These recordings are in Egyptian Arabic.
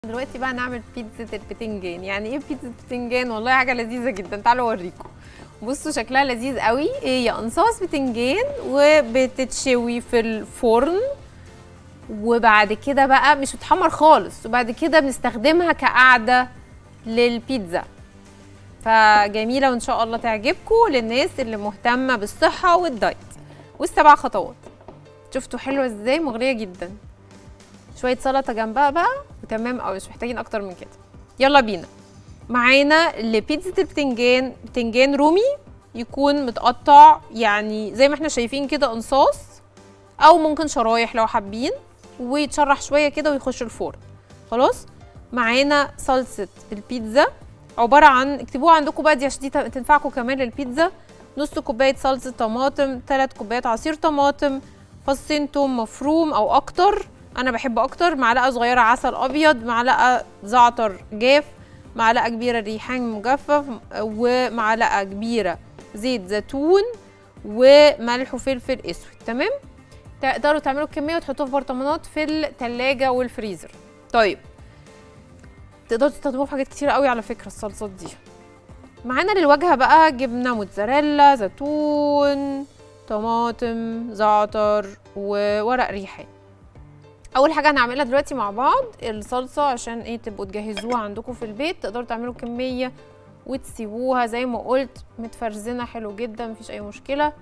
دلوقتي بقى نعمل بيتزا البتنجان يعني ايه بيتزا البتنجان والله حاجه لذيذه جدا تعالوا اوريكم بصوا شكلها لذيذ قوي هي انصاص بتنجان وبتتشوي في الفرن وبعد كده بقى مش بتحمر خالص وبعد كده بنستخدمها كقعده للبيتزا فجميله وان شاء الله تعجبكم للناس اللي مهتمه بالصحه والدايت والسبع خطوات شفتوا حلوه ازاي مغريه جدا شويه سلطه جنبها بقى وتمام قوي مش محتاجين اكتر من كده يلا بينا معانا لبيتزا البتنجان بتنجان رومي يكون متقطع يعني زي ما احنا شايفين كده انصاص او ممكن شرايح لو حابين ويتشرح شويه كده ويخش الفرن خلاص معانا صلصه البيتزا عباره عن اكتبوها عندكم بقى دي عشان دي تنفعكم كمان للبيتزا نص كوبايه صلصه طماطم 3 كوبايات عصير طماطم فصين توم مفروم او اكتر انا بحب اكتر معلقه صغيره عسل ابيض معلقه زعتر جاف معلقه كبيره ريحان مجفف ومعلقه كبيره زيت زيتون وملح وفلفل اسود تمام تقدروا تعملوا الكميه وتحطوها في برطمانات في التلاجة والفريزر طيب تقدروا تستخدموها في حاجات كتير قوي على فكره الصلصات دي معانا للواجهه بقى جبنه موتزاريلا زيتون طماطم زعتر وورق ريحان اول حاجه هنعملها دلوقتي مع بعض الصلصه عشان ايه تبقوا تجهزوها عندكم في البيت تقدروا تعملوا كميه وتسيبوها زي ما قلت متفرزنه حلو جدا مفيش اي مشكله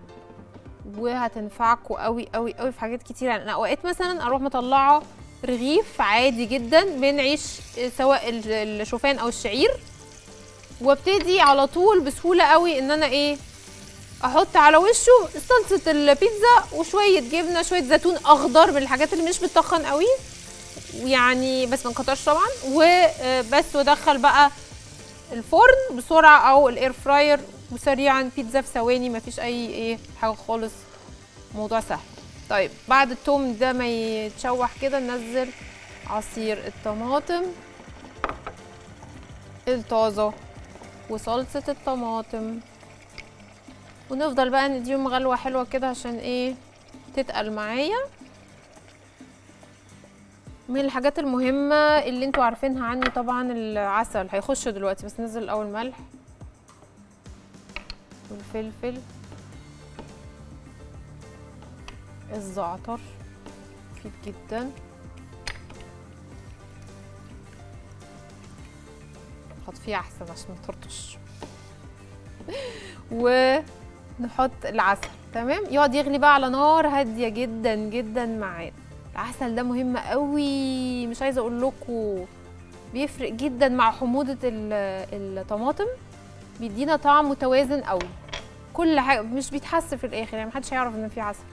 وهتنفعكم قوي قوي قوي في حاجات كتير يعني انا اوقات مثلا اروح مطلعه رغيف عادي جدا من عيش سواء الشوفان او الشعير وابتدي على طول بسهوله قوي ان انا ايه احط على وشه صلصه البيتزا وشويه جبنه شويه زيتون اخضر من الحاجات اللي مش بتخن قوي ويعني بس ما نكترش طبعا وبس وادخل بقى الفرن بسرعه او الاير فراير وسريعا بيتزا في ثواني مفيش اي ايه حاجه خالص موضوع سهل طيب بعد التوم ده ما يتشوح كده ننزل عصير الطماطم الطازه وصلصه الطماطم ونفضل بقى نديهم غلوه حلوه كده عشان ايه تتقل معايا من الحاجات المهمه اللي انتوا عارفينها عني طبعا العسل هيخش دلوقتي بس ننزل الاول ملح والفلفل الزعتر مفيد جدا حط فيه احسن عشان ما ترطش ونحط العسل تمام يقعد يغلي بقى على نار هاديه جدا جدا معانا العسل ده مهم قوي مش عايزه اقول لكم بيفرق جدا مع حموضه الطماطم بيدينا طعم متوازن قوي كل حاجه مش بيتحس في الاخر يعني محدش هيعرف ان في عسل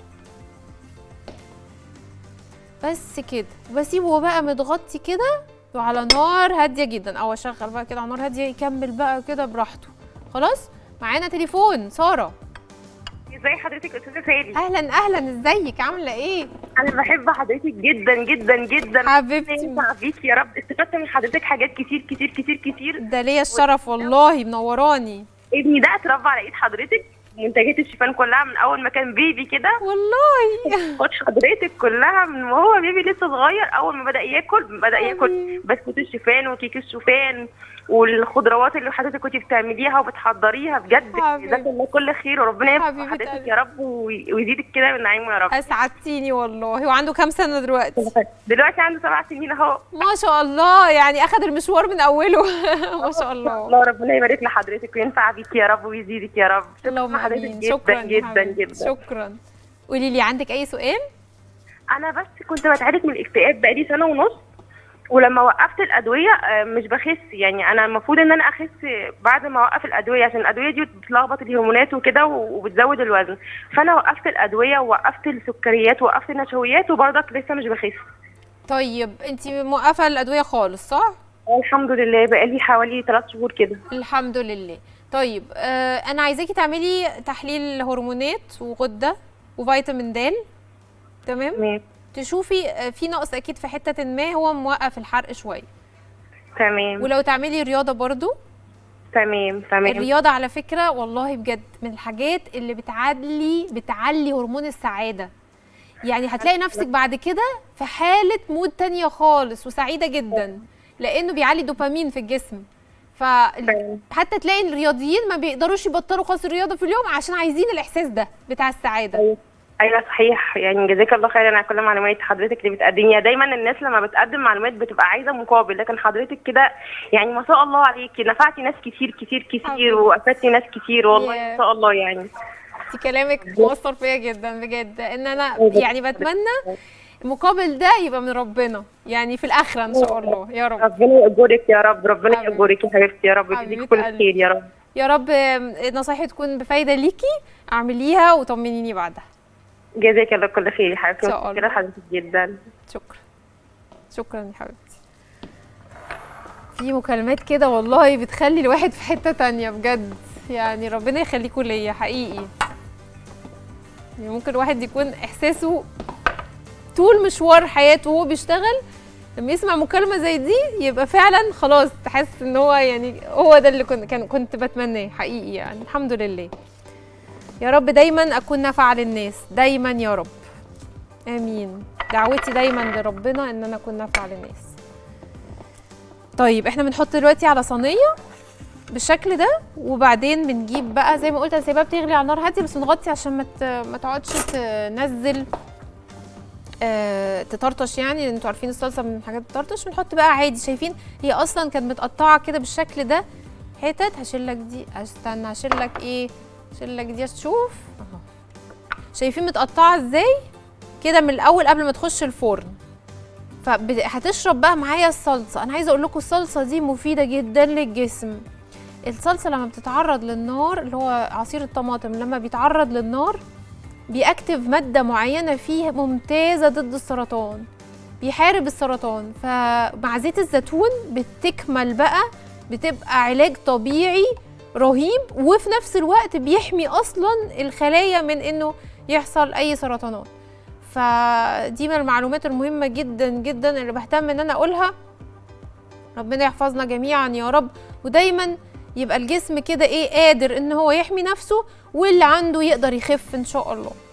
بس كده بسيبه بقى متغطي كده وعلى نار هاديه جدا او اشغل بقى كده على نار هاديه يكمل بقى كده براحته خلاص معانا تليفون ساره ازي حضرتك يا استاذه سالي اهلا اهلا ازيك عامله ايه انا بحب حضرتك جدا جدا جدا حبيبتي ينفع بيكي يا رب استفدت من حضرتك حاجات كتير كتير كتير كتير ده ليا الشرف والله منوراني ابني ده اتربى على ايد حضرتك منتجات الشيفان كلها من اول ما كان بيبي كده والله خد حضرتك كلها من وهو بيبي لسه صغير اول ما بدا ياكل بدا ياكل حبيبي. بسكوت الشوفان وكيك الشوفان والخضروات اللي حضرتك كنت بتعمليها وبتحضريها بجد حبيبي. جزاك الله كل خير وربنا يبارك حبيبة حضرتك قلبي. يا رب وي- ويزيدك كده من نعيمه يا رب اسعدتيني والله وعنده كام سنه دلوقتي دلوقتي عنده سبع سنين اهو ما شاء الله يعني اخد المشوار من اوله ما شاء الله الله ربنا يبارك لحضرتك وينفع بيك يا رب ويزيدك يا رب اللهم حضرتك امين جدا شكرا يا جدا حبيبتي. جدا شكرا قولي لي عندك اي سؤال انا بس كنت بتعالج من الاكتئاب بقالي سنه ونص ولما وقفت الادويه آه، مش بخس يعني انا المفروض ان انا اخس بعد ما اوقف الادويه عشان الادويه دي بتلخبط الهرمونات وكده و- وبتزود الوزن فانا وقفت الادويه ووقفت السكريات ووقفت النشويات وبرضك لسه مش بخس طيب انت موقفه الادويه خالص صح الحمد لله بقالي حوالي 3 شهور كده الحمد لله طيب آه انا عايزاكي تعملي تحليل هرمونات وغده وفيتامين د تمام تمام تشوفي آه، في نقص اكيد في حته ما هو موقف الحرق شويه تمام ولو تعملي رياضه برضو تمام تمام الرياضه على فكره والله بجد من الحاجات اللي بتعلي بتعلي هرمون السعاده يعني هتلاقي نفسك بعد كده في حاله مود تانية خالص وسعيده جدا لانه بيعلي دوبامين في الجسم فعلا. فحتى تلاقي الرياضيين ما بيقدروش يبطلوا خالص الرياضه في اليوم عشان عايزين الاحساس ده بتاع السعاده ايوه ايوه صحيح يعني جزاك الله خيرا على كل معلومات حضرتك اللي بتقدميها دايما الناس لما بتقدم معلومات بتبقى عايزه مقابل لكن حضرتك كده يعني ما شاء الله عليكي نفعتي ناس كتير كتير حبيبي. كتير وافدتي ناس كتير والله ياه. ما شاء الله يعني انت كلامك مؤثر فيا جدا بجد ان انا أيوة. يعني بتمنى المقابل ده يبقى من ربنا يعني في الاخره ان شاء الله يا رب ربنا يأجرك يا رب ربنا حبيبي. يأجرك يا حبيبتي يا رب حبيبة يديك كل قلبي. خير يا رب يا رب نصايحي تكون بفايده ليكي اعمليها وطمنيني بعدها جزاك الله كل خير يا حبيبتي إن شاء متشكرة الله. لحضرتك جدا شكرا شكرا يا حبيبتي في مكالمات كده والله بتخلي الواحد في حتة تانية بجد يعني ربنا يخليكوا ليا حقيقي يعني ممكن الواحد يكون احساسه طول مشوار حياته وهو بيشتغل لما يسمع مكالمة زي دي يبقى فعلا خلاص تحس ان هو يعني هو ده اللي كنت كان كنت بتمناه حقيقي يعني الحمد لله يا رب دايما اكون نافعة للناس دايما يا رب امين دعوتي دايما لربنا ان انا اكون نافعه للناس طيب احنا بنحط دلوقتي على صينيه بالشكل ده وبعدين بنجيب بقى زي ما قلت انا سايباها بتغلي على نار هاديه بس نغطي عشان ما ت- ما تقعدش تنزل آه تطرطش يعني انتوا عارفين الصلصه من الحاجات بتطرطش بنحط بقى عادي شايفين هي اصلا كانت متقطعه كده بالشكل ده حتت هشيل لك دي استنى هشيل لك ايه هشيل لك دي شوف اهو شايفين متقطعه ازاي كده من الاول قبل ما تخش الفرن فهتشرب بقى معايا الصلصه انا عايزه اقول لكم الصلصه دي مفيده جدا للجسم الصلصه لما بتتعرض للنار اللي هو عصير الطماطم لما بيتعرض للنار بيأكتف ماده معينه فيه ممتازه ضد السرطان بيحارب السرطان فمع زيت الزيتون بتكمل بقى بتبقى علاج طبيعي رهيب وفي نفس الوقت بيحمي اصلا الخلايا من انه يحصل اي سرطانات فدي من المعلومات المهمة جدا جدا اللي بهتم ان انا اقولها ربنا يحفظنا جميعا يا رب ودايما يبقى الجسم كده ايه قادر ان هو يحمي نفسه واللي عنده يقدر يخف ان شاء الله